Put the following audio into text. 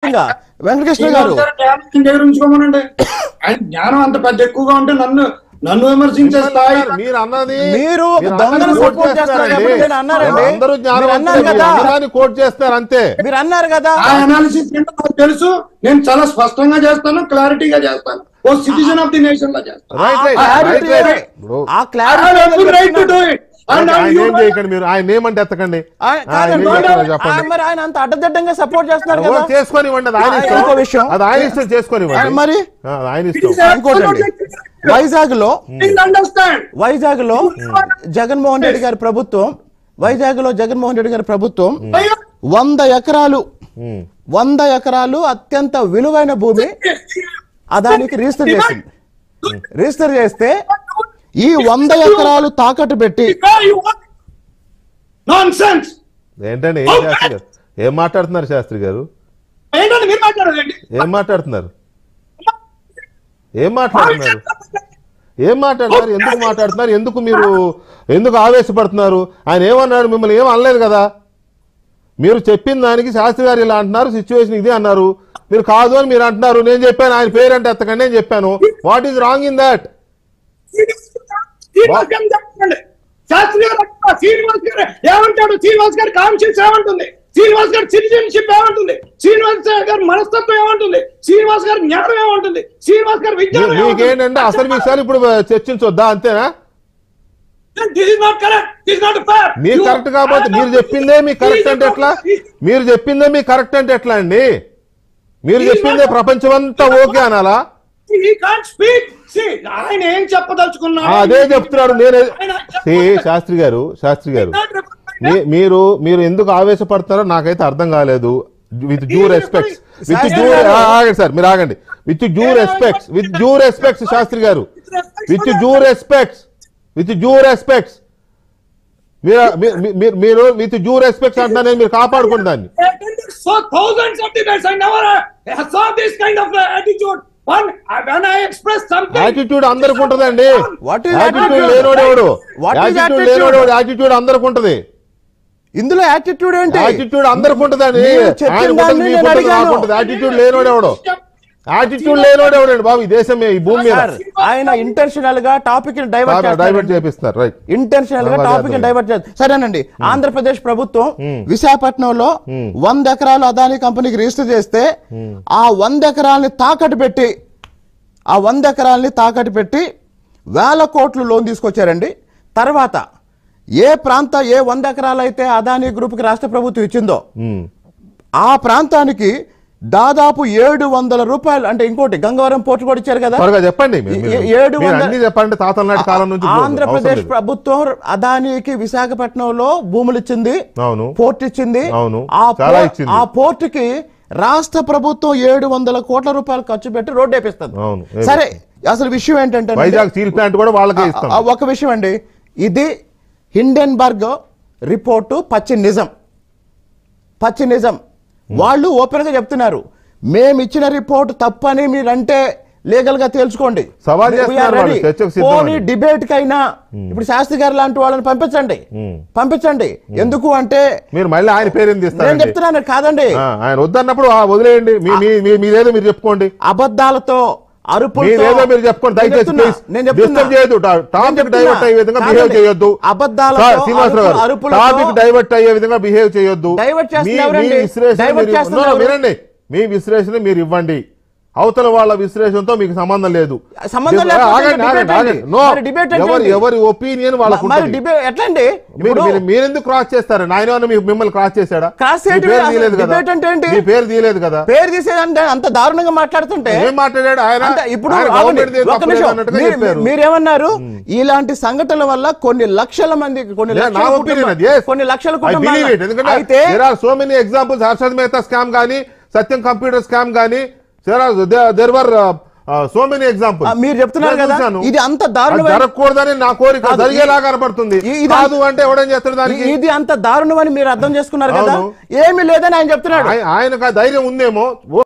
ఖచ్చితంగా వెంకటకృష్ణ గారు జ్ఞానం దగ్గర ఉంచుకోమనండి ఆయన జ్ఞానం అంత పెద్ద ఎక్కువగా ఉంటే నన్ను నన్ను విమర్శించే స్థాయి మీరు అన్నది మీరు మీరు దొంగను అన్నది support కోట్ చేస్తున్నారు చేస్తారండి. కాబట్టి నేను అన్నానండి. అందరూ మీరు అన్నారు జ్ఞానవంతులు కదా. అన్నదాన్ని కోట్ చేస్తారు అంతే మీరు అన్నారు కదా ఆ అనాలిసిస్ ఏంటో నాకు తెలుసు నేను చాలా స్పష్టంగా చేస్తాను క్లారిటీగా చేస్తాను ఓ సిటిజన్ ఆఫ్ ది నేషన్ లా చేస్తాను రైట్ రైట్ ఆ రైట్ clarity- రైట్ ఇప్పుడు ఆ I have every right to do clarity it. And ఆయన you ఏం చేయకండి మీరు ఆయన ఏమంటే ఎత్తకండి ఆయన- ఆయన ఏం కాదండి. చేస్తారో ఆయన చెప్పండి మరి ఆయన అంత అడ్డదిడ్డంగా సపోర్ట్ చేస్తున్నారు కదా చేసుకొని ఇవ్వండి అది ఆయన ఆ, ఇష్టం ఇంకో విషయం. అది ఆయన ఇష్టం చేసుకొని ఇవ్వండి మరి? ఆ, అది ఆయన ఇష్టం ఇంకోటండి వైజాగ్ లో అండర్స్టాండ్ వైజాగ్ లో జగన్మోహన్ రెడ్డి గారి ప్రభుత్వం వైజాగ్ లో జగన్మోహన్ రెడ్డి గారి ప్రభుత్వం వంద ఎకరాలు ఉమ్. వంద ఎకరాలు అత్యంత విలువైన భూమి అదానికి రిజిస్టర్ చేసింది రిజిస్టర్ చేస్తే ఈ వంద ఎకరాలు తాకట్టు పెట్టి నాన్ సెన్స్ ఏంటండి ఏం శాస్త్రి గారు ఏం మాట్లాడుతున్నారు శాస్త్రి గారు ఏంటంటే మీరు మాట్లాడదండి ఏం మాట్లాడుతున్నారు ఏం మాట్లాడుతున్నారు ఏం మాట్లాడుతున్నారు ఎందుకు మాట్లాడుతున్నారు ఎందుకు మీరు ఎందుకు ఆవేశపడుతున్నారు ఆయన ఏమన్నాడు మిమ్మల్ని ఏం అనలేదు కదా మీరు చెప్పిన దానికి శాస్త్రి గారు ఇలా అంటున్నారు సిచ్యువేషన్ ఇది అన్నారు మీరు కాదు అని మీరు అంటున్నారు నేను చెప్పాను ఆయన పేరు అంటే ఎత్తకండి నేను చెప్పాను what is wrong in that Srinivas గారిని చెప్పండి. శాస్త్రి గారు అంటారు, శ్రీనివాస్ గారు ఏమంటాడు శ్రీనివాస్ గారి కాన్షియన్స్ ఏమంటుంది శ్రీనివాస్ గారి సిటిజన్షిప్ ఏమంటుంది శ్రీనివాస్ గారి మనస్తత్వం ఏమంటుంది శ్రీనివాస్ గారి జ్ఞానం ఏమంటుంది శ్రీనివాస్ గారి విజ్ఞానం మీకేంటంటే అసలు విషయాలు ఇప్పుడు చర్చించొద్దా అంతేనా this is not correct this not fair మీరు కరెక్ట్ కాకపోతే మీరు చెప్పిందే మీ కరెక్ట్ అంటే ఎట్లా మీరు చెప్పిందే మీ కరెక్ట్ అంటే ఎట్లా అండి మీరు చెప్పిందే ప్రపంచం అంతా ఓకే అనాలా హీ కాంట్ స్పీక్ సి ఆయన ఏం చెప్పదలుచుకున్నాడు ఆ, అదే చెప్తున్నాడు నేను ఆయన See, శాస్త్రి గారు శాస్త్రి గారు not represented. మీ- మీరు మీరు ఎందుకు ఆవేశపడతారో నాకైతే అర్థం కాలేదు with due respects with due ఆగండి సార్ మీరు ఆగండి with due respects with due respects Shastri garu with due respects with due respects మీరు మీ- మీ- మీరు విత్ డ్యూ రెస్పెక్ట్స్ అంటున్నా నేను మీరు కాపాడుకోండి దాన్ని I attended so thousands of debates. I never uh, saw this kind of uh, attitude. One, uh, when I express something, attitude అందరికి ఉంటదండి What is యాటిట్యూడ్ attitude? లేనోడు ఎవడు What is యాటిట్యూడ్ attitude? లేనోడు యాటిట్యూడ్ అందరికి ఉంటది ఇందులో attitude ఏంటి attitude అందరికి ఉంటదండి మీరు చెప్పిన ఆయన దాన్ని ఉంటుంది నేను మీకు ఉంటుంది అడిగాను. నాకు ఉంటుంది యాటిట్యూడ్ లేనోడు ఎవడు యాటిట్యూడ్ లేనోడు ఎవడండి బాబు ఈ దేశం మీద, ఈ భూమి మీద సార్ ఆయన ఇంటెన్షనల్ గా టాపిక్ డైవర్ట్ డైవర్ట్ చేపిస్తున్నారు రైట్ ఇంటెన్షనల్ గా అదే టాపిక్ అర్థమైంది. డైవర్ట్ చేస్తారు సరేనండి ఆంధ్రప్రదేశ్ ప్రభుత్వం విశాఖపట్నంలో వంద ఎకరాలు అదాని కంపెనీకి రిజిస్టర్ చేస్తే ఆ వంద ఎకరాలని తాకట్టు పెట్టి ఆ వంద ఎకరాలని తాకట్టు పెట్టి వేల కోట్లు లోన్ తీసుకొచ్చారండి తర్వాత ఏ ప్రాంత ఏ వంద ఎకరాలు అయితే అదాని గ్రూప్కి రాష్ట్ర ప్రభుత్వం ఇచ్చిందో ఆ ప్రాంతానికి దాదాపు ఏడు వందల రూపాయలు అంటే ఇంకోటి గంగవరం పోర్టు కూడా ఇచ్చారు కదా త్వరగా చెప్పండి మీరు- ఏ- మీరు- ఏడు మీరు వందల- అన్ని చెప్పండి తాతల నాటి కాలం నుంచి అవసరం ఆంధ్రప్రదేశ్ లేదు. ప్రభుత్వం అదానికి విశాఖపట్నంలో భూములు ఇచ్చింది అవును పోర్ట్ ఇచ్చింది అవును. ఆ చాలా పో- ఇచ్చింది. ఆ పోర్ట్ కి రాష్ట్ర ప్రభుత్వం ఏడు వందల కోట్ల రూపాయలు ఖర్చు పెట్టి రోడ్డు వేపిస్తుంది అవును. సరే అసలు విషయం ఏంటంటే వైజాగ్ స్టీల్ ప్లాంట్ కూడా వాళ్ళకే ఇస్తాం ఆ, ఒక విషయం అండి ఇది హిండెన్బర్గ్ రిపోర్టు పచ్చి నిజం పచ్చి నిజం వాళ్ళు ఓపెన్ గా చెప్తున్నారు మేము ఇచ్చిన రిపోర్ట్ తప్పని మీరంటే లీగల్ గా తేల్చుకోండి సవాల్ We are చేస్తున్నారు వాళ్ళు, ready. చర్చకు సిద్ధమని. పోనీ డిబేట్ కైనా ఇప్పుడు శాస్త్రి గారు లాంటి వాళ్ళని పంపించండి పంపించండి ఎందుకు అంటే మీరు మళ్ళీ ఆయన పేరు ఎందుకు నేను ఇస్తారండి చెప్తున్నాను కాదండి ఆ, ఆయన వద్దన్నప్పుడు ఆ, వదిలేయండి మీ మీ- మీ- మీరేదో మీరు చెప్పుకోండి అబద్ధాలతో అరుపులతో మీరేదో మీరు చెప్పుకోండి నేను దయచేసి చెప్తున్నా, ప్లీజ్ నేను చెప్తున్నా. డిస్టర్బ్ చేయొద్దు నేను టాపిక్ చెప్తున్నా. డైవర్ట్ అయ్యే విధంగా బిహేవ్ కాదండి. చేయొద్దు అబద్ధాలతో, సార్ శ్రీనివాసరావు గారు అరుపులతో- టాపిక్ డైవర్ట్ అయ్యే విధంగా బిహేవ్ చేయొద్దు డైవర్ట్ చేస్తున్న మీ- మీ ఎవరండి? విశ్లేషణ డైవర్ట్ మీరు- చేస్తున్న No, no, ఎవరు? వినండి మీ విశ్లేషణ మీరు ఇవ్వండి అవతల వాళ్ళ విశ్లేషణతో మీకు సంబంధం లేదు సంబంధం Dis- లేకపోతే ఆగండి, debate ఆగండి, ఏంటి? ఆగండి. No. మరి debate అంటే ఎవరి ఏంటి? ఎవరి ఒపీనియన్ వాళ్ళకు మరి ఉంటుంది. డిబేట్ ఎట్లండి మీరు ఇప్పుడు మీరు- మీరెందుకు క్రాస్ చేస్తారండి ఆయన ఏమన్నా మీ- మిమ్మల్ని క్రాస్ చేశాడా Cross మీ చేయటమే పేరు అసలు తీయలేదు కదా debate అంటే ఏంటి? మీ పేరు తీయలేదు కదా పేరు తీసేదంటే అంత దారుణంగా మాట్లాడుతుంటే ఏం మాట్లాడాడు ఆయన అంటే ఇప్పుడు ఆయన ఆగండి, గవర్నమెంట్ ది ఒక్క తప్పులేదు నిమిషం. అన్నట్టుగా మీరు- చెప్పారు. మీరేమన్నారు ఇలాంటి సంఘటనల వల్ల కొన్ని లక్షల మంది కొన్ని Yeah, లక్షల నా ఒపీనియన్ కుటుంబ- అది yes. కొన్ని లక్షల I believe it. కుటుంబాలు ఎందుకంటే అయితే there are so many examples Harshad Mehta scam గానీ సత్యం కంప్యూటర్ స్కామ్ గానీ there were so many example ఆ, మీరు చెప్తున్నారు కదా, ఇది అంత దారుణమైన- జరగకూడదని నా కోరిక కాదు, జరిగేలా కనపడుతుంది ఈ- ఇది కాదు అంటే ఎవడేం చేస్తాడు దానికి ఇది అంత దారుణం అని మీరు అర్థం చేసుకున్నారు కదా అవును. ఏమీ లేదని ఆయన చెప్తున్నాడు ఆయ- ఆయనకు ఆ ధైర్యం ఉందేమో